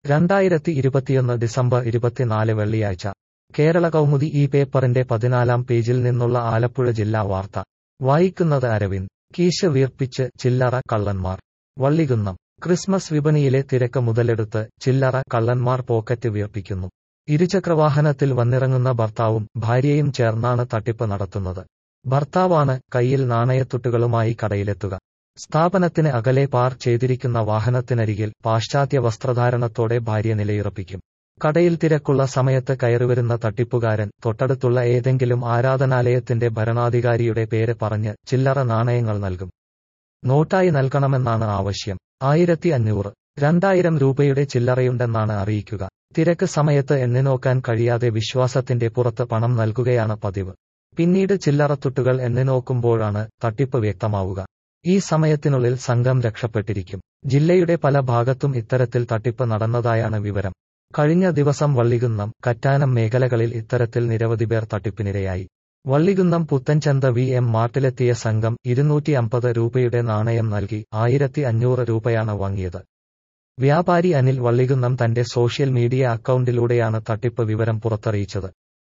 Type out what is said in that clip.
രണ്ടായിരത്തി ഇരുപത്തിയൊന്ന് ഡിസംബർ ഇരുപത്തിനാല് വെള്ളിയാഴ്ച കേരള കൗമുദി ഈ പേപ്പറിന്റെ പതിനാലാം പേജിൽ നിന്നുള്ള ആലപ്പുഴ ജില്ലാ വാർത്ത വായിക്കുന്നത് അരവിന്ദ് കീശ വീർപ്പിച്ച് ചില്ലറ കള്ളന്മാർ വള്ളികുന്നം ക്രിസ്മസ് വിപണിയിലെ തിരക്ക് മുതലെടുത്ത് ചില്ലറ കള്ളന്മാർ പോക്കറ്റ് വീർപ്പിക്കുന്നു ഇരുചക്രവാഹനത്തിൽ വന്നിറങ്ങുന്ന ഭർത്താവും ഭാര്യയും ചേർന്നാണ് തട്ടിപ്പ് നടത്തുന്നത് ഭർത്താവാണ് കയ്യിൽ നാണയത്തുട്ടുകളുമായി കടയിലെത്തുക സ്ഥാപനത്തിന് അകലെ പാർ ചെയ്തിരിക്കുന്ന വാഹനത്തിനരികിൽ പാശ്ചാത്യ വസ്ത്രധാരണത്തോടെ ഭാര്യ നിലയുറപ്പിക്കും കടയിൽ തിരക്കുള്ള സമയത്ത് കയറിവരുന്ന തട്ടിപ്പുകാരൻ തൊട്ടടുത്തുള്ള ഏതെങ്കിലും ആരാധനാലയത്തിന്റെ ഭരണാധികാരിയുടെ പേര് പറഞ്ഞ് ചില്ലറ നാണയങ്ങൾ നൽകും നോട്ടായി നൽകണമെന്നാണ് ആവശ്യം ആയിരത്തി അഞ്ഞൂറ് രണ്ടായിരം രൂപയുടെ ചില്ലറയുണ്ടെന്നാണ് അറിയിക്കുക തിരക്ക് സമയത്ത് എണ്ണിനോക്കാൻ കഴിയാതെ വിശ്വാസത്തിന്റെ പുറത്ത് പണം നൽകുകയാണ് പതിവ് പിന്നീട് ചില്ലറത്തുട്ടുകൾ എണ്ണിനോക്കുമ്പോഴാണ് തട്ടിപ്പ് വ്യക്തമാവുക ഈ സമയത്തിനുള്ളിൽ സംഘം രക്ഷപ്പെട്ടിരിക്കും ജില്ലയുടെ പല ഭാഗത്തും ഇത്തരത്തിൽ തട്ടിപ്പ് നടന്നതായാണ് വിവരം കഴിഞ്ഞ ദിവസം വള്ളികുന്നം കറ്റാനം മേഖലകളിൽ ഇത്തരത്തിൽ നിരവധി പേർ തട്ടിപ്പിനിരയായി വള്ളികുന്നം പുത്തൻചന്ത വി എം മാർട്ടിലെത്തിയ സംഘം ഇരുന്നൂറ്റി അമ്പത് രൂപയുടെ നാണയം നൽകി ആയിരത്തി അഞ്ഞൂറ് രൂപയാണ് വാങ്ങിയത് വ്യാപാരി അനിൽ വള്ളികുന്നം തന്റെ സോഷ്യൽ മീഡിയ അക്കൗണ്ടിലൂടെയാണ് തട്ടിപ്പ് വിവരം പുറത്തറിയിച്ചത്